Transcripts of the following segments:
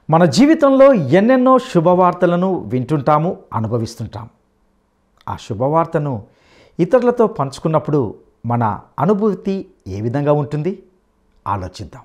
మన జీవితంలో ఎన్నెన్నో శుభవార్తలను వింటుంటాము అనుభవిస్తుంటాం ఆ శుభవార్తను ఇతరులతో పంచుకున్నప్పుడు మన అనుభూతి ఏ విధంగా ఉంటుంది ఆలోచిద్దాం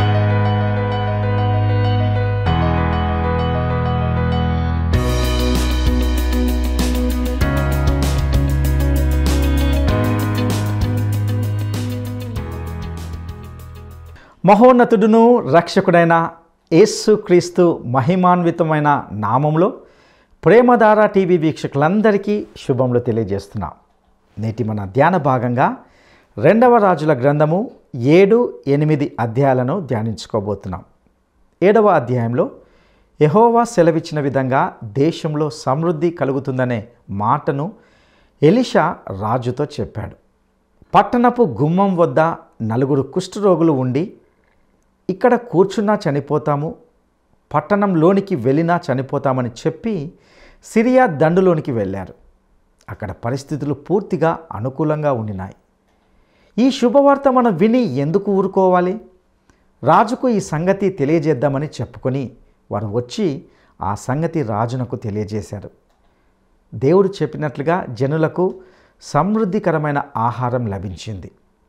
మహోన్నతుడును రక్షకుడైన యేసుక్రీస్తు మహిమాన్వితమైన నామంలో ప్రేమధార టీవీ వీక్షకులందరికీ శుభములు తెలియజేస్తున్నాం నేటి మన ధ్యాన భాగంగా రెండవ రాజుల గ్రంథము ఏడు ఎనిమిది అధ్యాయాలను ధ్యానించుకోబోతున్నాం ఏడవ అధ్యాయంలో యెహోవా సెలవిచ్చిన విధంగా దేశంలో సమృద్ధి కలుగుతుందనే మాటను ఎలిషా రాజుతో చెప్పాడు పట్టణపు గుమ్మం వద్ద నలుగురు కుష్ఠరోగులు ఉండి ఇక్కడ కూర్చున్నా చనిపోతాము పట్టణంలోనికి వెళ్ళినా చనిపోతామని చెప్పి సిరియా దండులోనికి వెళ్ళారు అక్కడ పరిస్థితులు పూర్తిగా అనుకూలంగా ఉండినాయి ఈ శుభవార్త మనం విని ఎందుకు ఊరుకోవాలి రాజుకు ఈ సంగతి తెలియజేద్దామని చెప్పుకొని వారు వచ్చి ఆ సంగతి రాజునకు తెలియజేశారు దేవుడు చెప్పినట్లుగా జనులకు సమృద్ధికరమైన ఆహారం లభించింది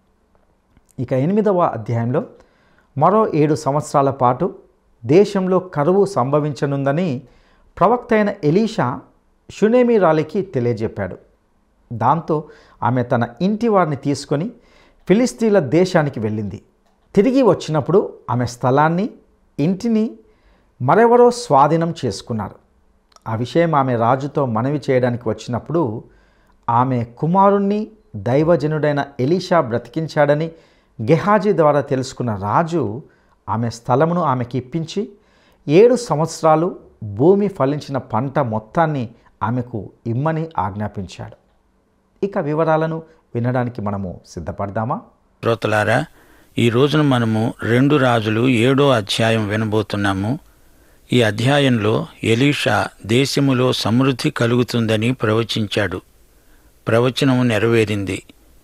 ఇక ఎనిమిదవ అధ్యాయంలో మరో ఏడు సంవత్సరాల పాటు దేశంలో కరువు సంభవించనుందని ప్రవక్త అయిన ఎలీషా షునేమి రాలికి తెలియజెప్పాడు దాంతో ఆమె తన ఇంటి వారిని తీసుకొని ఫిలిస్తీన్ల దేశానికి వెళ్ళింది తిరిగి వచ్చినప్పుడు ఆమె స్థలాన్ని ఇంటిని మరెవరో స్వాధీనం చేసుకున్నారు ఆ విషయం ఆమె రాజుతో మనవి చేయడానికి వచ్చినప్పుడు ఆమె కుమారుణ్ణి దైవజనుడైన ఎలీషా బ్రతికించాడని గెహాజీ ద్వారా తెలుసుకున్న రాజు ఆమె స్థలమును ఆమెకి ఇప్పించి ఏడు సంవత్సరాలు భూమి ఫలించిన పంట మొత్తాన్ని ఆమెకు ఇమ్మని ఆజ్ఞాపించాడు ఇక వివరాలను వినడానికి మనము సిద్ధపడదామా శ్రోతలారా ఈ రోజున మనము రెండు రాజులు ఏడో అధ్యాయం వినబోతున్నాము ఈ అధ్యాయంలో ఎలీషా దేశములో సమృద్ధి కలుగుతుందని ప్రవచించాడు ప్రవచనం నెరవేరింది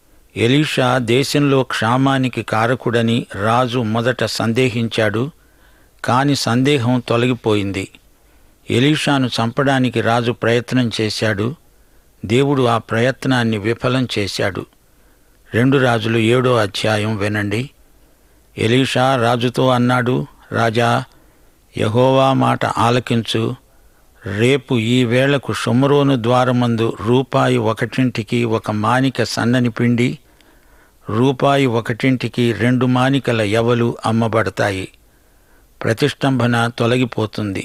ఎలీషా దేశంలో క్షామానికి కారకుడని రాజు మొదట సందేహించాడు కాని సందేహం తొలగిపోయింది ఎలీషాను చంపడానికి రాజు ప్రయత్నం చేశాడు దేవుడు ఆ ప్రయత్నాన్ని విఫలం చేశాడు రెండు రాజులు ఏడో అధ్యాయం వినండి ఎలీషా రాజుతో అన్నాడు రాజా యహోవా మాట ఆలకించు రేపు ఈ వేళకు షుమరోను ద్వారమందు రూపాయి ఒకటింటికి ఒక మానిక సన్నని పిండి రూపాయి ఒకటింటికి రెండు మానికల యవలు అమ్మబడతాయి ప్రతిష్టంభన తొలగిపోతుంది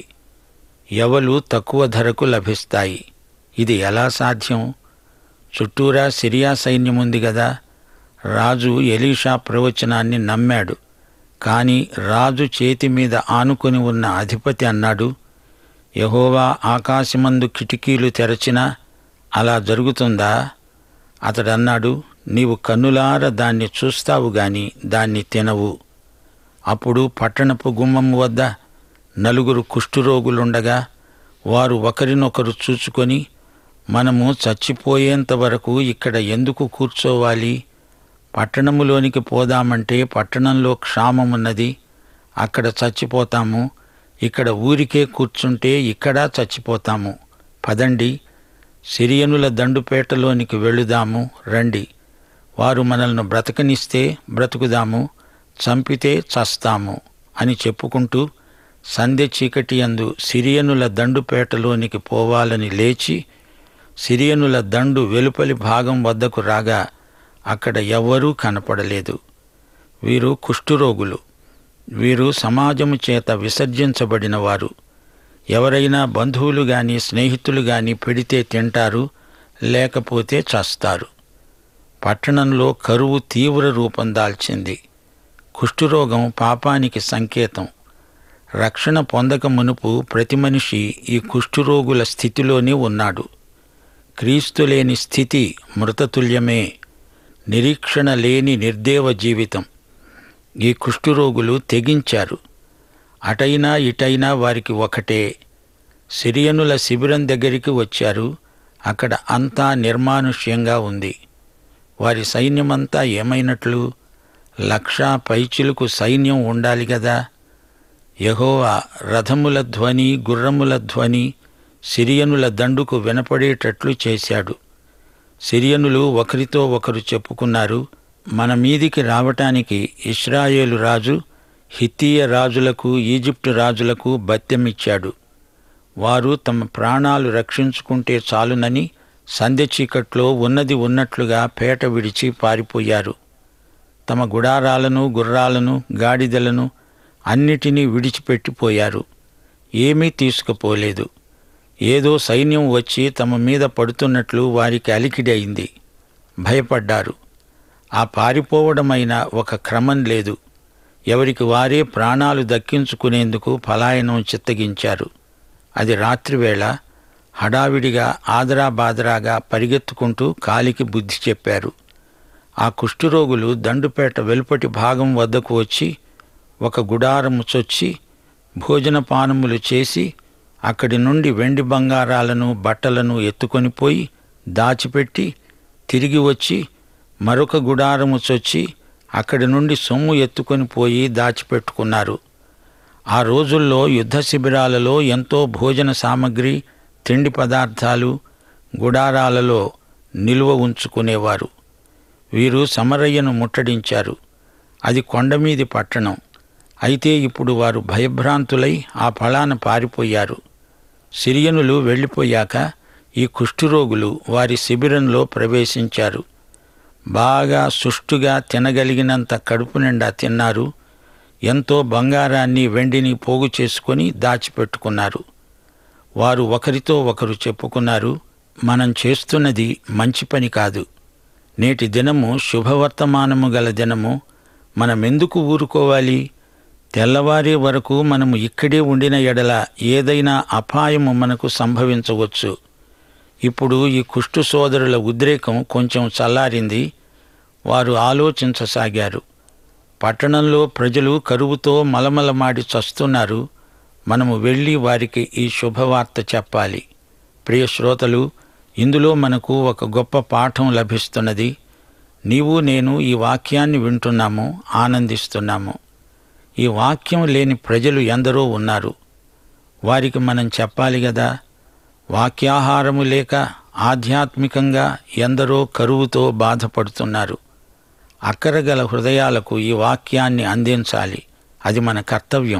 యవలు తక్కువ ధరకు లభిస్తాయి ఇది ఎలా సాధ్యం చుట్టూరా సిరియా సైన్యముంది గదా రాజు ఎలీషా ప్రవచనాన్ని నమ్మాడు కాని రాజు చేతి మీద ఆనుకొని ఉన్న అధిపతి అన్నాడు యహోవా ఆకాశమందు కిటికీలు తెరచినా అలా జరుగుతుందా అతడన్నాడు నీవు కన్నులార దాన్ని చూస్తావు గాని దాన్ని తినవు అప్పుడు పట్టణపు గుమ్మం వద్ద నలుగురు కుష్ఠురోగులుండగా వారు ఒకరినొకరు చూచుకొని మనము చచ్చిపోయేంత వరకు ఇక్కడ ఎందుకు కూర్చోవాలి పట్టణములోనికి పోదామంటే పట్టణంలో క్షామమున్నది అక్కడ చచ్చిపోతాము ఇక్కడ ఊరికే కూర్చుంటే ఇక్కడ చచ్చిపోతాము పదండి సిరియనుల దండుపేటలోనికి వెళుదాము రండి వారు మనల్ని బ్రతకనిస్తే బ్రతుకుదాము చంపితే చస్తాము అని చెప్పుకుంటూ సంధ్య చీకటి అందు సిరియనుల దండుపేటలోనికి పోవాలని లేచి సిరియనుల దండు వెలుపలి భాగం వద్దకు రాగా అక్కడ ఎవ్వరూ కనపడలేదు వీరు కుష్ఠురోగులు వీరు సమాజము చేత విసర్జించబడిన వారు ఎవరైనా బంధువులు గాని స్నేహితులు గాని పెడితే తింటారు లేకపోతే చస్తారు పట్టణంలో కరువు తీవ్ర రూపం దాల్చింది కుష్ఠురోగం పాపానికి సంకేతం రక్షణ పొందక మునుపు ప్రతి మనిషి ఈ కుష్ఠురోగుల స్థితిలోనే ఉన్నాడు క్రీస్తు లేని స్థితి మృతతుల్యమే నిరీక్షణ లేని నిర్దేవ జీవితం ఈ కుష్ఠురోగులు తెగించారు అటైనా ఇటైనా వారికి ఒకటే సిరియనుల శిబిరం దగ్గరికి వచ్చారు అక్కడ అంతా నిర్మానుష్యంగా ఉంది వారి సైన్యమంతా ఏమైనట్లు లక్షా పైచిలుకు సైన్యం ఉండాలి గదా యహోవా రథముల ధ్వని గుర్రముల ధ్వని సిరియనుల దండుకు వినపడేటట్లు చేశాడు సిరియనులు ఒకరితో ఒకరు చెప్పుకున్నారు మన మీదికి రావటానికి ఇస్రాయేలు రాజు హిత్తీయ రాజులకు ఈజిప్టు రాజులకు బత్తెమిచ్చాడు వారు తమ ప్రాణాలు రక్షించుకుంటే చాలునని సంధ్య చీకట్లో ఉన్నది ఉన్నట్లుగా పేట విడిచి పారిపోయారు తమ గుడారాలను గుర్రాలను గాడిదలను అన్నిటినీ విడిచిపెట్టిపోయారు ఏమీ తీసుకుపోలేదు ఏదో సైన్యం వచ్చి తమ మీద పడుతున్నట్లు వారికి అలికిడి అయింది భయపడ్డారు ఆ పారిపోవడమైన ఒక క్రమం లేదు ఎవరికి వారే ప్రాణాలు దక్కించుకునేందుకు పలాయనం చిత్తగించారు అది రాత్రివేళ హడావిడిగా ఆదరా బాదరాగా పరిగెత్తుకుంటూ కాలికి బుద్ధి చెప్పారు ఆ కుష్ఠరోగులు దండుపేట వెలుపటి భాగం వద్దకు వచ్చి ఒక గుడారము చొచ్చి భోజనపానములు చేసి అక్కడి నుండి వెండి బంగారాలను బట్టలను ఎత్తుకొని పోయి దాచిపెట్టి తిరిగి వచ్చి మరొక గుడారము చొచ్చి అక్కడి నుండి సొమ్ము ఎత్తుకొని పోయి దాచిపెట్టుకున్నారు ఆ రోజుల్లో యుద్ధ శిబిరాలలో ఎంతో భోజన సామగ్రి తిండి పదార్థాలు గుడారాలలో నిల్వ ఉంచుకునేవారు వీరు సమరయ్యను ముట్టడించారు అది కొండమీది పట్టణం అయితే ఇప్పుడు వారు భయభ్రాంతులై ఆ ఫలాన పారిపోయారు సిరియనులు వెళ్ళిపోయాక ఈ కుష్ఠురోగులు వారి శిబిరంలో ప్రవేశించారు బాగా సుష్టుగా తినగలిగినంత కడుపు నిండా తిన్నారు ఎంతో బంగారాన్ని వెండిని పోగు చేసుకొని దాచిపెట్టుకున్నారు వారు ఒకరితో ఒకరు చెప్పుకున్నారు మనం చేస్తున్నది మంచి పని కాదు నేటి దినము శుభవర్తమానము గల దినము మనమెందుకు ఊరుకోవాలి తెల్లవారే వరకు మనము ఇక్కడే ఉండిన ఎడల ఏదైనా అపాయము మనకు సంభవించవచ్చు ఇప్పుడు ఈ కుష్టు సోదరుల ఉద్రేకం కొంచెం చల్లారింది వారు ఆలోచించసాగారు పట్టణంలో ప్రజలు కరువుతో మలమలమాడి చస్తున్నారు మనము వెళ్ళి వారికి ఈ శుభవార్త చెప్పాలి ప్రియ శ్రోతలు ఇందులో మనకు ఒక గొప్ప పాఠం లభిస్తున్నది నీవు నేను ఈ వాక్యాన్ని వింటున్నాము ఆనందిస్తున్నాము ఈ వాక్యం లేని ప్రజలు ఎందరో ఉన్నారు వారికి మనం చెప్పాలి కదా వాక్యాహారము లేక ఆధ్యాత్మికంగా ఎందరో కరువుతో బాధపడుతున్నారు అక్కరగల హృదయాలకు ఈ వాక్యాన్ని అందించాలి అది మన కర్తవ్యం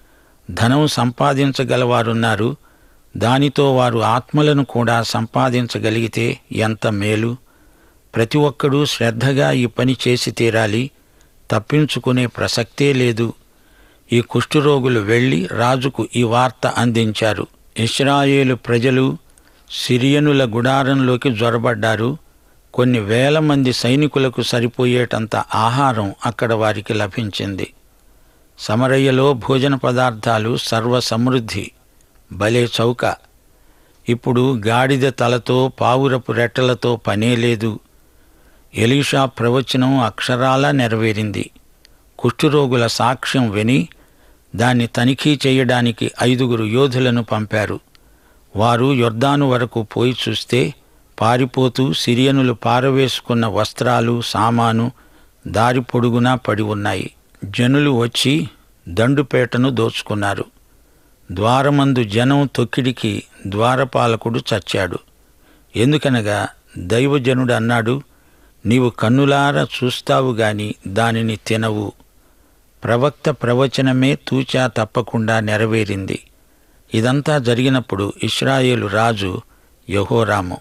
ధనం సంపాదించగలవారున్నారు దానితో వారు ఆత్మలను కూడా సంపాదించగలిగితే ఎంత మేలు ప్రతి ఒక్కడూ శ్రద్ధగా ఈ పని చేసి తీరాలి తప్పించుకునే ప్రసక్తే లేదు ఈ కుష్ఠరోగులు వెళ్ళి రాజుకు ఈ వార్త అందించారు ఇస్రాయేలు ప్రజలు సిరియనుల గుడారంలోకి జొరబడ్డారు కొన్ని వేల మంది సైనికులకు సరిపోయేటంత ఆహారం అక్కడ వారికి లభించింది సమరయ్యలో భోజన పదార్థాలు సర్వ సమృద్ధి భలే చౌక ఇప్పుడు గాడిద తలతో పావురపు రెట్టలతో పనే లేదు ఎలీషా ప్రవచనం అక్షరాలా నెరవేరింది కుష్ఠరోగుల సాక్ష్యం విని దాన్ని తనిఖీ చేయడానికి ఐదుగురు యోధులను పంపారు వారు యొర్దాను వరకు పోయి చూస్తే పారిపోతూ సిరియనులు పారవేసుకున్న వస్త్రాలు సామాను దారి పొడుగునా పడి ఉన్నాయి జనులు వచ్చి దండుపేటను దోచుకున్నారు ద్వారమందు జనం తొక్కిడికి ద్వారపాలకుడు చచ్చాడు ఎందుకనగా దైవజనుడు అన్నాడు నీవు కన్నులారా చూస్తావు గాని దానిని తినవు ప్రవక్త ప్రవచనమే తూచా తప్పకుండా నెరవేరింది ఇదంతా జరిగినప్పుడు ఇస్రాయేలు రాజు యహోరాము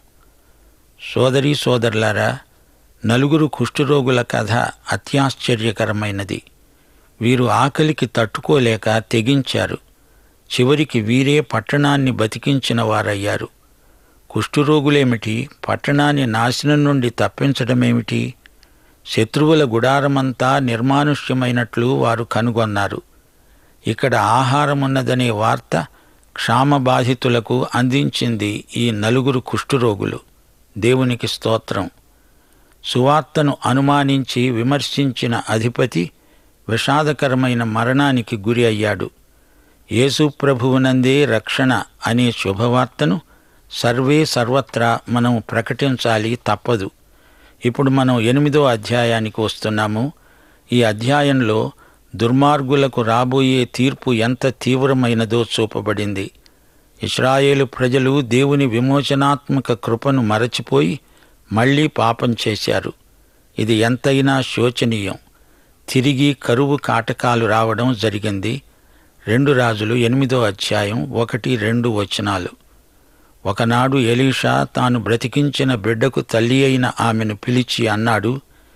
సోదరీ సోదరులారా నలుగురు కుష్ఠరోగుల కథ అత్యాశ్చర్యకరమైనది వీరు ఆకలికి తట్టుకోలేక తెగించారు చివరికి వీరే పట్టణాన్ని బతికించిన వారయ్యారు కుష్ఠరోగులేమిటి పట్టణాన్ని నాశనం నుండి తప్పించడమేమిటి శత్రువుల గుడారమంతా నిర్మానుష్యమైనట్లు వారు కనుగొన్నారు ఇక్కడ ఆహారమున్నదనే వార్త క్షామబాధితులకు అందించింది ఈ నలుగురు కుష్ఠరోగులు దేవునికి స్తోత్రం సువార్తను అనుమానించి విమర్శించిన అధిపతి విషాదకరమైన మరణానికి గురి అయ్యాడు యేసు ప్రభువునందే రక్షణ అనే శుభవార్తను సర్వే సర్వత్రా మనం ప్రకటించాలి తప్పదు ఇప్పుడు మనం ఎనిమిదో అధ్యాయానికి వస్తున్నాము ఈ అధ్యాయంలో దుర్మార్గులకు రాబోయే తీర్పు ఎంత తీవ్రమైనదో చూపబడింది ఇస్రాయేలు ప్రజలు దేవుని విమోచనాత్మక కృపను మరచిపోయి మళ్లీ పాపం చేశారు ఇది ఎంతైనా శోచనీయం తిరిగి కరువు కాటకాలు రావడం జరిగింది రెండు రాజులు ఎనిమిదో అధ్యాయం ఒకటి రెండు వచనాలు ఒకనాడు ఎలీషా తాను బ్రతికించిన బిడ్డకు తల్లి అయిన ఆమెను పిలిచి అన్నాడు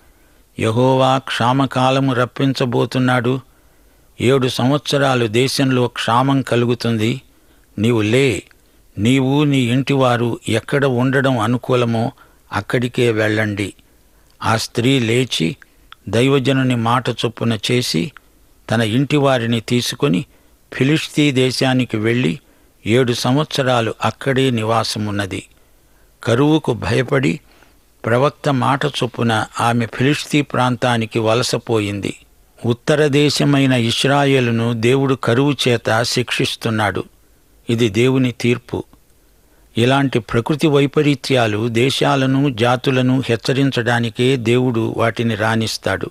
యహోవా క్షామకాలము రప్పించబోతున్నాడు ఏడు సంవత్సరాలు దేశంలో క్షామం కలుగుతుంది నీవు లే నీవు నీ ఇంటివారు ఎక్కడ ఉండడం అనుకూలమో అక్కడికే వెళ్ళండి ఆ స్త్రీ లేచి దైవజనుని మాట చొప్పున చేసి తన ఇంటివారిని తీసుకొని ఫిలిస్తీ దేశానికి వెళ్ళి ఏడు సంవత్సరాలు అక్కడే నివాసమున్నది కరువుకు భయపడి ప్రవక్త మాట చొప్పున ఆమె ఫిలిస్తీ ప్రాంతానికి వలసపోయింది ఉత్తర దేశమైన ఇస్రాయేలును దేవుడు కరువు చేత శిక్షిస్తున్నాడు ఇది దేవుని తీర్పు ఇలాంటి ప్రకృతి వైపరీత్యాలు దేశాలను జాతులను హెచ్చరించడానికే దేవుడు వాటిని రాణిస్తాడు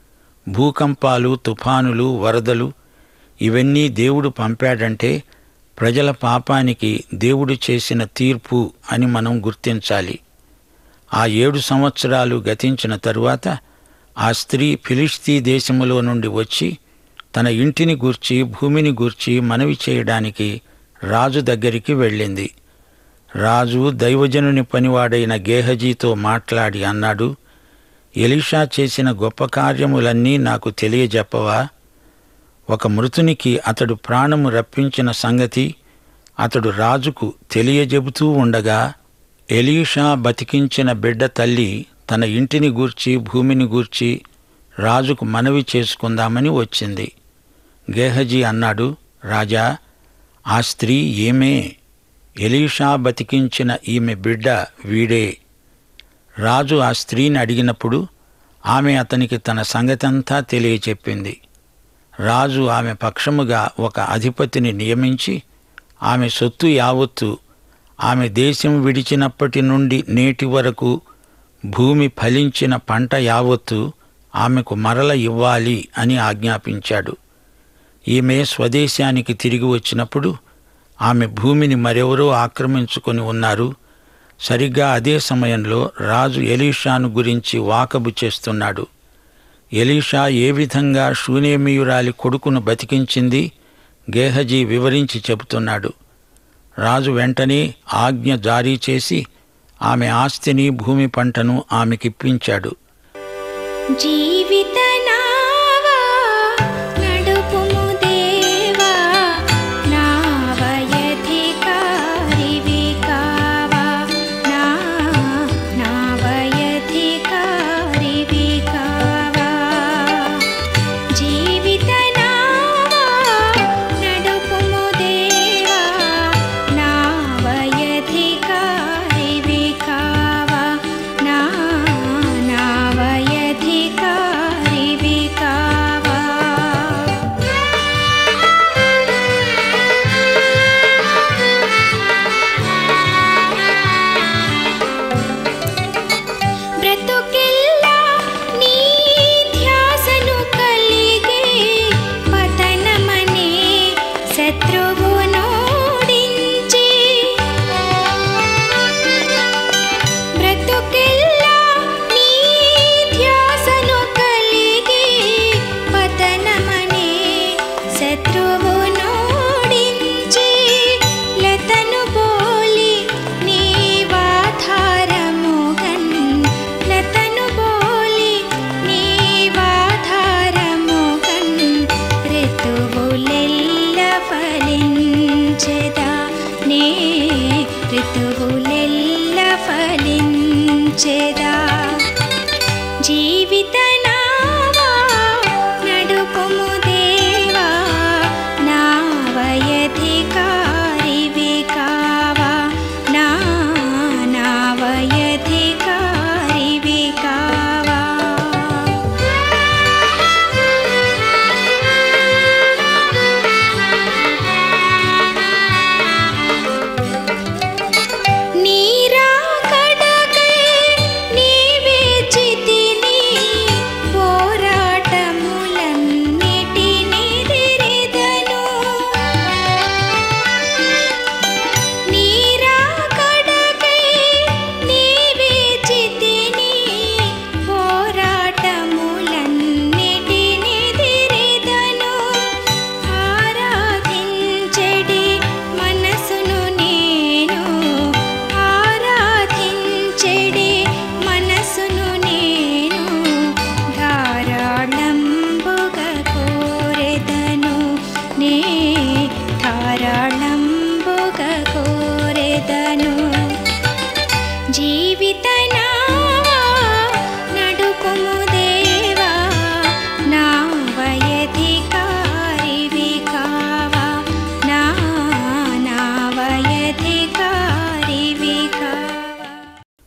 భూకంపాలు తుఫానులు వరదలు ఇవన్నీ దేవుడు పంపాడంటే ప్రజల పాపానికి దేవుడు చేసిన తీర్పు అని మనం గుర్తించాలి ఆ ఏడు సంవత్సరాలు గతించిన తరువాత ఆ స్త్రీ ఫిలిస్తీ దేశములో నుండి వచ్చి తన ఇంటిని గూర్చి భూమిని గూర్చి మనవి చేయడానికి రాజు దగ్గరికి వెళ్ళింది రాజు దైవజనుని పనివాడైన గేహజీతో మాట్లాడి అన్నాడు ఎలీషా చేసిన గొప్ప కార్యములన్నీ నాకు తెలియజెప్పవా ఒక మృతునికి అతడు ప్రాణము రప్పించిన సంగతి అతడు రాజుకు తెలియజెబుతూ ఉండగా ఎలీషా బతికించిన బిడ్డ తల్లి తన ఇంటిని గూర్చి భూమిని గూర్చి రాజుకు మనవి చేసుకుందామని వచ్చింది గేహజీ అన్నాడు రాజా ఆ స్త్రీ ఏమే ఎలీషా బతికించిన ఈమె బిడ్డ వీడే రాజు ఆ స్త్రీని అడిగినప్పుడు ఆమె అతనికి తన సంగతంతా తెలియచెప్పింది రాజు ఆమె పక్షముగా ఒక అధిపతిని నియమించి ఆమె సొత్తు యావత్తు ఆమె దేశం విడిచినప్పటి నుండి నేటి వరకు భూమి ఫలించిన పంట యావత్తు ఆమెకు మరల ఇవ్వాలి అని ఆజ్ఞాపించాడు ఈమె స్వదేశానికి తిరిగి వచ్చినప్పుడు ఆమె భూమిని మరెవరో ఆక్రమించుకొని ఉన్నారు సరిగ్గా అదే సమయంలో రాజు ఎలీషాను గురించి వాకబు చేస్తున్నాడు ఎలీషా ఏ విధంగా షూనేమియురాలి కొడుకును బతికించింది గేహజీ వివరించి చెబుతున్నాడు రాజు వెంటనే ఆజ్ఞ జారీ చేసి ఆమె ఆస్తిని భూమి పంటను ఆమెకిప్పించాడు జీవిత నావా నడుపుము దేవా నావయధికారివి కావా నా నావయధికారివి కావా జీవిత నావా నడుపుము దేవా నావయధికారివి కావా నా నావయధికారివి కావా బ్రతుకెల్లా నీ ధ్యాసను కలిగే పతనమనే శత్రువు నోడించి బ్రతుకెల్లా నీ ధ్యాసను కలిగే పతనమనే శత్రువు నోడించి లతను బోలి నీవాధారముగన్ లతను బోలి నీవాధారముగన్ ఋతువులెల్ల ఫలించెదా నే ఋతువులెల్ల ఫలించెదా జీవిత నావా నడుపుము దేవా నావయధికారివి కావా నా నావయధికారివి కావా నీరాకడకై నీవే చితిని పోరాటములన్నిటి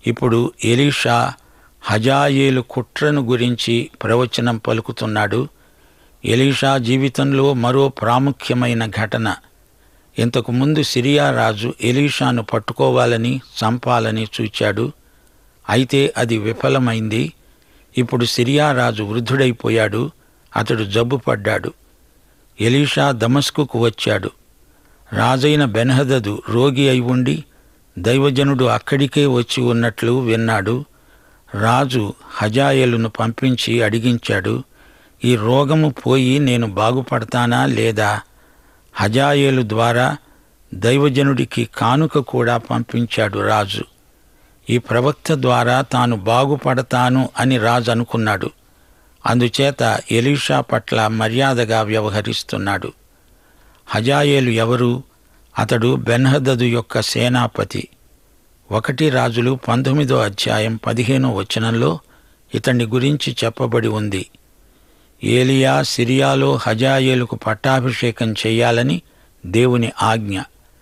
ఇప్పుడు ఎలీషా హజాయేలు కుట్రను గురించి ప్రవచనం పలుకుతున్నాడు ఎలీషా జీవితంలో మరో ప్రాముఖ్యమైన ఘటన ఇంతకు ముందు సిరియా రాజు ఎలీషాను పట్టుకోవాలని చంపాలని చూచాడు అయితే అది విఫలమైంది ఇప్పుడు సిరియా రాజు వృద్ధుడైపోయాడు అతడు జబ్బుపడ్డాడు ఎలీషా దమస్కుకు వచ్చాడు రాజైన బెన్హదదు రోగి అయి ఉండి దైవజనుడు అక్కడికే వచ్చి ఉన్నట్లు విన్నాడు రాజు హజాయేలును పంపించి అడిగించాడు ఈ రోగము పోయి నేను బాగుపడతానా లేదా హజాయేలు ద్వారా దైవజనుడికి కానుక కూడా పంపించాడు రాజు ఈ ప్రవక్త ద్వారా తాను బాగుపడతాను అని రాజు అనుకున్నాడు అందుచేత ఎలీషా పట్ల మర్యాదగా వ్యవహరిస్తున్నాడు హజాయేలు ఎవరు అతడు బెన్హదదు యొక్క సేనాపతి ఒకటి రాజులు పంతొమ్మిదో అధ్యాయం పదిహేనో వచనంలో ఇతని గురించి చెప్పబడి ఉంది ఏలియా సిరియాలో హజాయేలుకు పట్టాభిషేకం చేయాలని దేవుని ఆజ్ఞ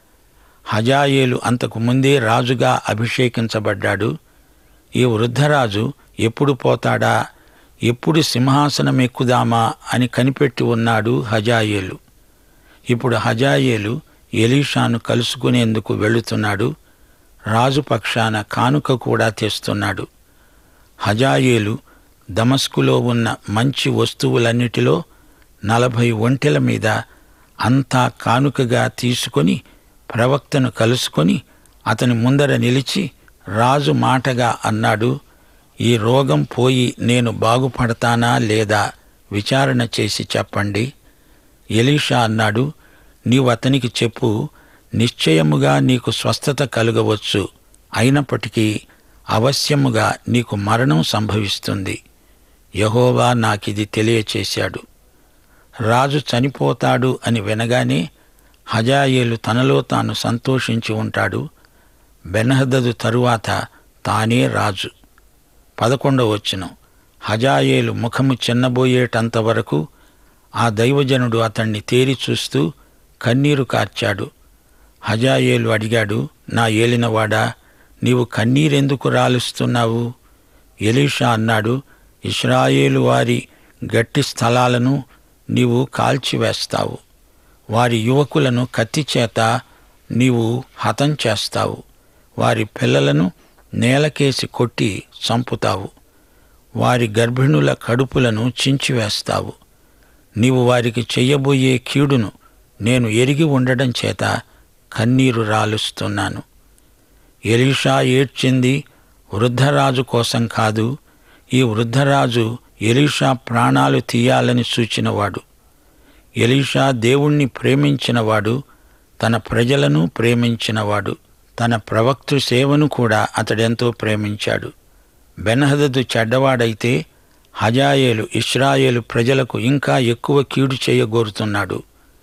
హజాయేలు అంతకు ముందే రాజుగా అభిషేకించబడ్డాడు ఈ వృద్ధరాజు ఎప్పుడు పోతాడా ఎప్పుడు సింహాసనం ఎక్కుదామా అని కనిపెట్టి ఉన్నాడు హజాయేలు ఇప్పుడు హజాయేలు ఎలీషాను కలుసుకునేందుకు వెళుతున్నాడు రాజు పక్షాన కానుక కూడా తెస్తున్నాడు హజాయేలు దమస్కులో ఉన్న మంచి వస్తువులన్నిటిలో నలభై ఒంటెల మీద అంతా కానుకగా తీసుకొని ప్రవక్తను కలుసుకొని అతని ముందర నిలిచి రాజు మాటగా అన్నాడు ఈ రోగం పోయి నేను బాగుపడతానా లేదా విచారణ చేసి చెప్పండి ఎలీషా అన్నాడు నీవు అతనికి చెప్పు నిశ్చయముగా నీకు స్వస్థత కలుగవచ్చు అయినప్పటికీ అవశ్యముగా నీకు మరణం సంభవిస్తుంది యహోవా నాకిది తెలియచేశాడు రాజు చనిపోతాడు అని వినగానే హజాయేలు తనలో తాను సంతోషించి ఉంటాడు బెనహదదు తరువాత తానే రాజు పదకొండవ వచనం హజాయేలు ముఖము చిన్నబోయేటంత వరకు ఆ దైవజనుడు అతణ్ణి తేరి చూస్తూ కన్నీరు కార్చాడు హజాయేలు అడిగాడు నా ఏలినవాడా నీవు కన్నీరెందుకు రాలుస్తున్నావు ఎలీషా అన్నాడు ఇస్రాయేలు వారి గట్టి స్థలాలను నీవు కాల్చివేస్తావు వారి యువకులను కత్తి చేత నీవు హతం చేస్తావు వారి పిల్లలను నేలకేసి కొట్టి చంపుతావు వారి గర్భిణుల కడుపులను చించివేస్తావు నీవు వారికి చెయ్యబోయే కీడును నేను ఎరిగి ఉండడం చేత కన్నీరు రాలుస్తున్నాను ఎలీషా ఏడ్చింది వృద్ధరాజు కోసం కాదు ఈ వృద్ధరాజు ఎలీషా ప్రాణాలు తీయాలని సూచినవాడు ఎలీషా దేవుణ్ణి ప్రేమించినవాడు తన ప్రజలను ప్రేమించినవాడు తన ప్రవక్తృ సేవను కూడా అతడెంతో ప్రేమించాడు బెన్హదదు చెడ్డవాడైతే హజాయేలు ఇస్రాయేలు ప్రజలకు ఇంకా ఎక్కువ కీడు చేయగోరుతున్నాడు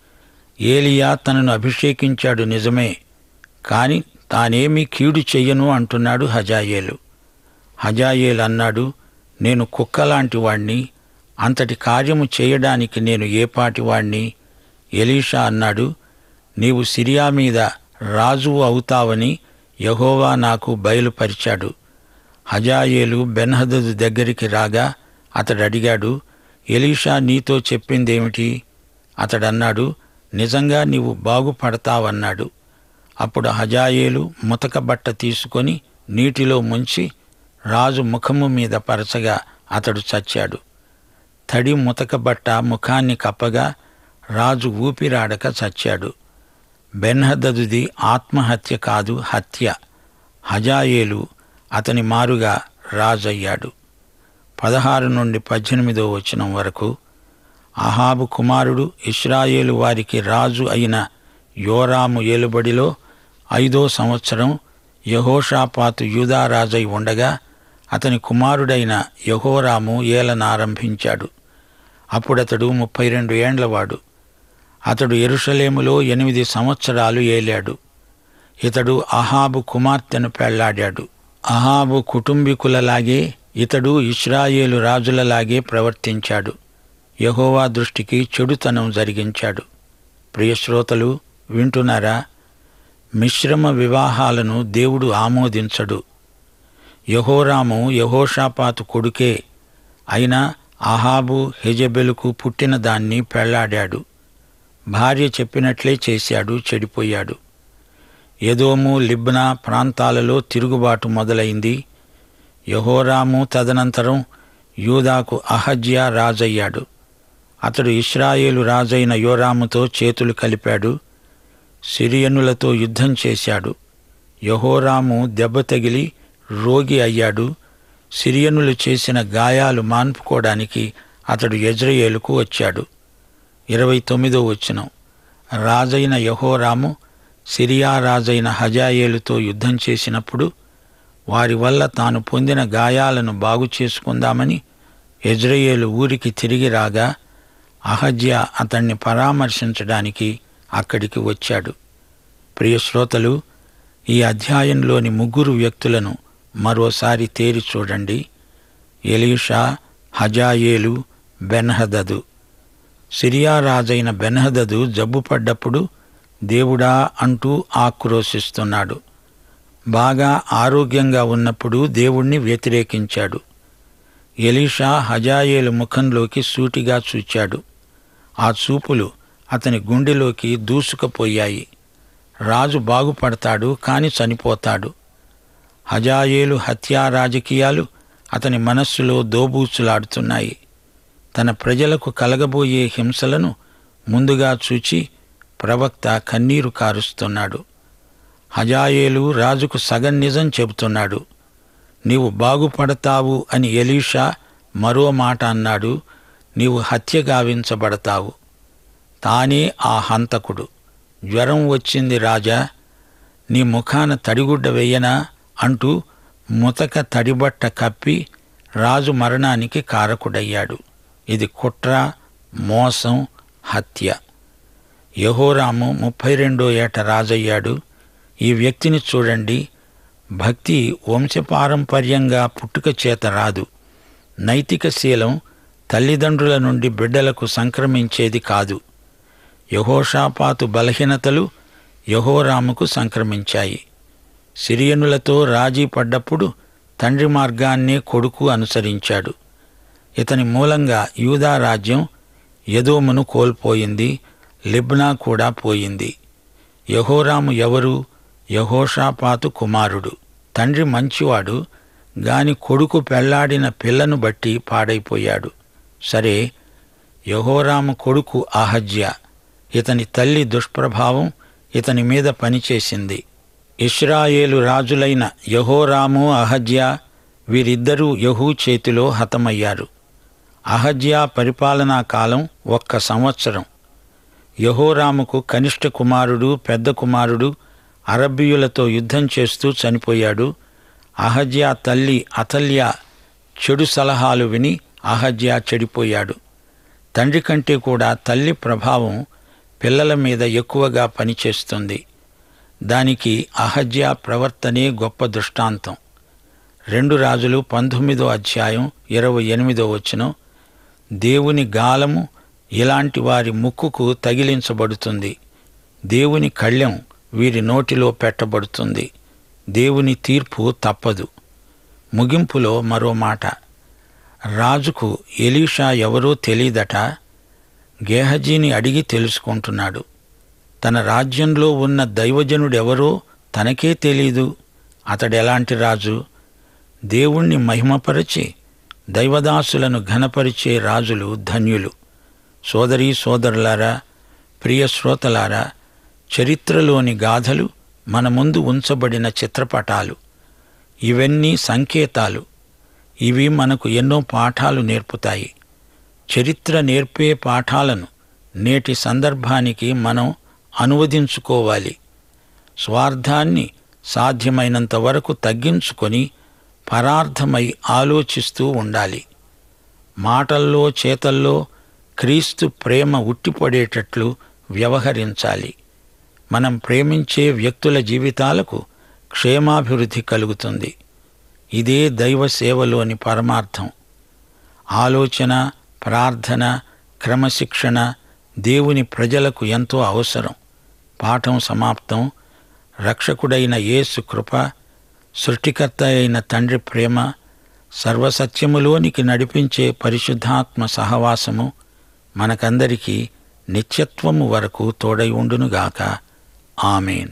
ఏలియా తనను అభిషేకించాడు నిజమే కాని తానేమీ కీడు చెయ్యను అంటున్నాడు హజాయేలు హజాయేలు అన్నాడు నేను కుక్కలాంటి వాణ్ణి అంతటి కార్యము చేయడానికి నేను ఏపాటి వాణ్ణి ఎలీషా అన్నాడు నీవు సిరియా మీద రాజువు అవుతావని యహోవా నాకు బయలుపరిచాడు హజాయేలు బెన్హదదు దగ్గరికి రాగా అతడు అడిగాడు ఎలీషా నీతో చెప్పిందేమిటి అతడన్నాడు నిజంగా నీవు బాగుపడతావన్నాడు అప్పుడు హజాయేలు ముతక బట్ట తీసుకొని నీటిలో ముంచి రాజు ముఖము మీద పరచగా అతడు చచ్చాడు తడి ముతక బట్ట ముఖాన్ని కప్పగా రాజు ఊపిరాడక చచ్చాడు బెన్హదదుది ఆత్మహత్య కాదు హత్య హజాయేలు అతని మారుగా రాజయ్యాడు పదహారు నుండి పద్దెనిమిదో వచనం వరకు అహాబు కుమారుడు ఇస్రాయేలు వారికి రాజు అయిన యోరాము ఏలుబడిలో ఐదో సంవత్సరం యహోషాపాతు యూదారాజై ఉండగా అతని కుమారుడైన యహోరాము ఏలనారంభించాడు అప్పుడతడు ముప్పై రెండు ఏండ్లవాడు అతడు ఎరుషలేములో ఎనిమిది సంవత్సరాలు ఏలాడు ఇతడు అహాబు కుమార్తెను పెళ్లాడాడు అహాబు కుటుంబీకులలాగే ఇతడు ఇస్రాయేలు రాజులలాగే ప్రవర్తించాడు యహోవా దృష్టికి చెడుతనం జరిగించాడు ప్రియశ్రోతలు వింటున్నారా మిశ్రమ వివాహాలను దేవుడు ఆమోదించడు యహోరాము యహోషాపాతు కొడుకే అయినా అహాబు హెజబెలుకు పుట్టిన దాన్ని పెళ్లాడాడు భార్య చెప్పినట్లే చేశాడు చెడిపోయాడు ఎదోము లిబ్నా ప్రాంతాలలో తిరుగుబాటు మొదలైంది యహోరాము తదనంతరం యూదాకు అహజ్యా రాజయ్యాడు అతడు ఇస్రాయేలు రాజైన యోరాముతో చేతులు కలిపాడు సిరియనులతో యుద్ధం చేశాడు యహోరాము దెబ్బ తగిలి రోగి అయ్యాడు సిరియనులు చేసిన గాయాలు మాన్పుకోవడానికి అతడు యజ్రయేలుకు వచ్చాడు ఇరవై తొమ్మిదో వచనం రాజైన యహోరాము సిరియా రాజైన హజాయేలుతో యుద్ధం చేసినప్పుడు వారి వల్ల తాను పొందిన గాయాలను బాగు చేసుకుందామని యజ్రయేలు ఊరికి తిరిగి రాగా అహజ్యా అతన్ని పరామర్శించడానికి అక్కడికి వచ్చాడు ప్రియ శ్రోతలు ఈ అధ్యాయంలోని ముగ్గురు వ్యక్తులను మరోసారి తేరి చూడండి ఎలీషా హజాయేలు బెన్హదదు సిరియా రాజైన బెన్హదదు జబ్బుపడ్డప్పుడు దేవుడా అంటూ ఆక్రోశిస్తున్నాడు బాగా ఆరోగ్యంగా ఉన్నప్పుడు దేవుణ్ణి వ్యతిరేకించాడు ఎలీషా హజాయేలు ముఖంలోకి సూటిగా చూచాడు ఆ చూపులు అతని గుండెలోకి దూసుకుపోయాయి రాజు బాగుపడతాడు కాని చనిపోతాడు హజాయేలు హత్యా రాజకీయాలు అతని మనస్సులో దోబూచులాడుతున్నాయి తన ప్రజలకు కలగబోయే హింసలను ముందుగా చూచి ప్రవక్త కన్నీరు కారుస్తున్నాడు హజాయేలు రాజుకు సగం నిజం చెబుతున్నాడు నీవు బాగుపడతావు అని ఎలీషా మరో మాట అన్నాడు నీవు హత్య గావించబడతావు తానే ఆ హంతకుడు జ్వరం వచ్చింది రాజా నీ ముఖాన తడిగుడ్డ వెయ్యనా అంటూ ముతక తడిబట్ట కప్పి రాజు మరణానికి కారకుడయ్యాడు ఇది కుట్ర మోసం హత్య యహోరాము ముప్పై రెండో ఏట రాజయ్యాడు ఈ వ్యక్తిని చూడండి భక్తి వంశపారంపర్యంగా పుట్టుక చేత రాదు నైతిక శీలం తల్లిదండ్రుల నుండి బిడ్డలకు సంక్రమించేది కాదు యహోషాపాతు బలహీనతలు యహోరాముకు సంక్రమించాయి సిరియనులతో రాజీ పడ్డప్పుడు తండ్రి మార్గాన్నే కొడుకు అనుసరించాడు ఇతని మూలంగా యూదా రాజ్యం యదోమును కోల్పోయింది లిబ్నా కూడా పోయింది యహోరాము ఎవరు యహోషాపాతు కుమారుడు తండ్రి మంచివాడు గాని కొడుకు పెళ్లాడిన పిల్లను బట్టి పాడైపోయాడు సరే యహోరాము కొడుకు అహజ్య ఇతని తల్లి దుష్ప్రభావం ఇతని మీద పనిచేసింది ఇస్రాయేలు రాజులైన యహోరాము అహజ్య వీరిద్దరూ యహూ చేతిలో హతమయ్యారు అహజ్యా పరిపాలనా కాలం ఒక్క సంవత్సరం యహోరాముకు కనిష్ట కుమారుడు పెద్ద కుమారుడు అరబ్బీయులతో యుద్ధం చేస్తూ చనిపోయాడు అహజ్యా తల్లి అతల్య చెడు సలహాలు విని అహజ్యా చెడిపోయాడు తండ్రి కంటే కూడా తల్లి ప్రభావం పిల్లల మీద ఎక్కువగా పనిచేస్తుంది దానికి అహజ్యా ప్రవర్తనే గొప్ప దృష్టాంతం రెండు రాజులు పంతొమ్మిదో అధ్యాయం ఇరవై ఎనిమిదో వచనం దేవుని గాలము ఇలాంటి వారి ముక్కుకు తగిలించబడుతుంది దేవుని కళ్ళెం వీరి నోటిలో పెట్టబడుతుంది దేవుని తీర్పు తప్పదు ముగింపులో మరో మాట రాజుకు ఎలీషా ఎవరో తెలీదట గేహజీని అడిగి తెలుసుకుంటున్నాడు తన రాజ్యంలో ఉన్న దైవజనుడెవరో తనకే తెలీదు అతడెలాంటి రాజు దేవుణ్ణి మహిమపరచి దైవదాసులను ఘనపరిచే రాజులు ధన్యులు సోదరీ సోదరులారా ప్రియ శ్రోతలారా చరిత్రలోని గాథలు మన ముందు ఉంచబడిన చిత్రపటాలు ఇవన్నీ సంకేతాలు ఇవి మనకు ఎన్నో పాఠాలు నేర్పుతాయి చరిత్ర నేర్పే పాఠాలను నేటి సందర్భానికి మనం అనువదించుకోవాలి స్వార్థాన్ని సాధ్యమైనంత వరకు తగ్గించుకొని పరార్థమై ఆలోచిస్తూ ఉండాలి మాటల్లో చేతల్లో క్రీస్తు ప్రేమ ఉట్టిపడేటట్లు వ్యవహరించాలి మనం ప్రేమించే వ్యక్తుల జీవితాలకు క్షేమాభివృద్ధి కలుగుతుంది ఇదే దైవ సేవలోని పరమార్థం ఆలోచన ప్రార్థన క్రమశిక్షణ దేవుని ప్రజలకు ఎంతో అవసరం పాఠం సమాప్తం రక్షకుడైన యేసు కృప సృష్టికర్త అయిన తండ్రి ప్రేమ సర్వసత్యములోనికి నడిపించే పరిశుద్ధాత్మ సహవాసము మనకందరికీ నిత్యత్వము వరకు తోడై ఉండునుగాక ఆమెన్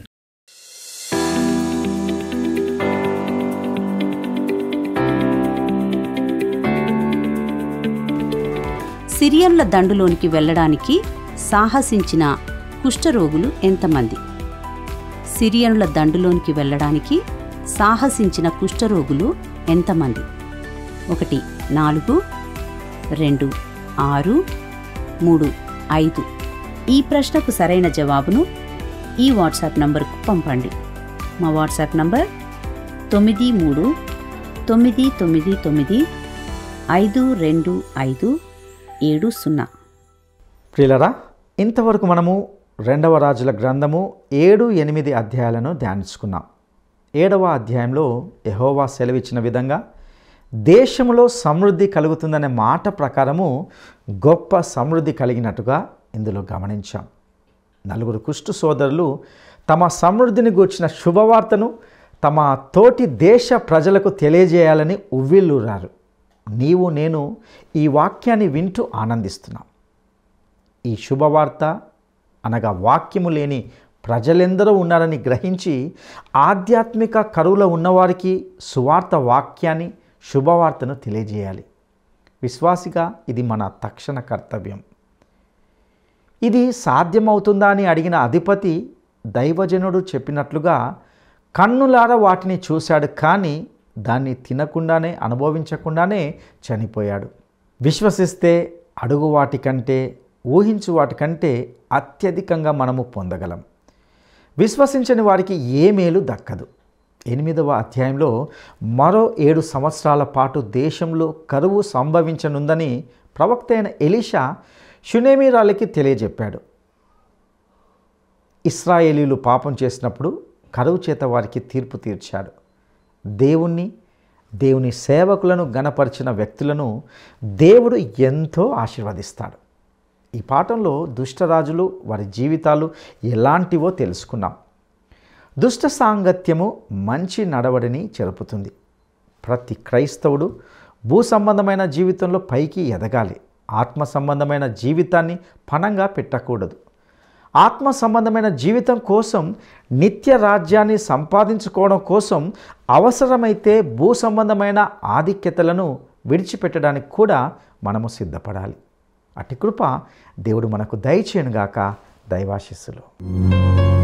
సిరియన్ల దండులోనికి వెళ్ళడానికి సాహసించిన కుష్ఠరోగులు ఎంతమంది సిరియనుల దండులోనికి వెళ్ళడానికి సాహసించిన కుష్ఠరోగులు ఎంతమంది ఒకటి నాలుగు రెండు ఆరు మూడు ఐదు ఈ ప్రశ్నకు సరైన జవాబును ఈ వాట్సాప్ నంబర్కు పంపండి మా వాట్సాప్ నంబర్ తొమ్మిది మూడు తొమ్మిది తొమ్మిది తొమ్మిది ఐదు రెండు ఐదు ఏడు సున్నా ప్రియులరా ఇంతవరకు మనము రెండవ రాజుల గ్రంథము ఏడు ఎనిమిది అధ్యాయాలను ధ్యానించుకున్నాం ఏడవ అధ్యాయంలో యహోవా సెలవిచ్చిన విధంగా దేశంలో సమృద్ధి కలుగుతుందనే మాట ప్రకారము గొప్ప సమృద్ధి కలిగినట్టుగా ఇందులో గమనించాం నలుగురు కుష్టు సోదరులు తమ సమృద్ధిని గూర్చిన శుభవార్తను తమ తోటి దేశ ప్రజలకు తెలియజేయాలని ఉవ్విళ్ళూరారు నీవు నేను ఈ వాక్యాన్ని వింటూ ఆనందిస్తున్నాం ఈ శుభవార్త అనగా వాక్యము లేని ప్రజలెందరో ఉన్నారని గ్రహించి ఆధ్యాత్మిక కరువులో ఉన్నవారికి సువార్త వాక్యాన్ని శుభవార్తను తెలియజేయాలి విశ్వాసిగా ఇది మన తక్షణ కర్తవ్యం ఇది సాధ్యమవుతుందా అని అడిగిన అధిపతి దైవజనుడు చెప్పినట్లుగా కన్నులార వాటిని చూశాడు కానీ దాన్ని తినకుండానే అనుభవించకుండానే చనిపోయాడు విశ్వసిస్తే అడుగు వాటికంటే ఊహించు వాటికంటే అత్యధికంగా మనము పొందగలం విశ్వసించని వారికి ఏ మేలు దక్కదు ఎనిమిదవ అధ్యాయంలో మరో ఏడు సంవత్సరాల పాటు దేశంలో కరువు సంభవించనుందని ప్రవక్త అయిన ఎలీషా షునేమీరాలకి తెలియజెప్పాడు ఇస్రాయేలీలు పాపం చేసినప్పుడు కరువు చేత వారికి తీర్పు తీర్చాడు దేవుణ్ణి దేవుని సేవకులను గణపరిచిన వ్యక్తులను దేవుడు ఎంతో ఆశీర్వదిస్తాడు ఈ పాఠంలో దుష్టరాజులు వారి జీవితాలు ఎలాంటివో తెలుసుకున్నాం దుష్ట సాంగత్యము మంచి నడవడిని చెరుపుతుంది ప్రతి క్రైస్తవుడు భూ సంబంధమైన జీవితంలో పైకి ఎదగాలి ఆత్మ సంబంధమైన జీవితాన్ని పణంగా పెట్టకూడదు ఆత్మ సంబంధమైన జీవితం కోసం నిత్య రాజ్యాన్ని సంపాదించుకోవడం కోసం అవసరమైతే భూ సంబంధమైన ఆధిక్యతలను విడిచిపెట్టడానికి కూడా మనము సిద్ధపడాలి అట్టి కృప దేవుడు మనకు దయచేయనుగాక దైవాశిస్సులు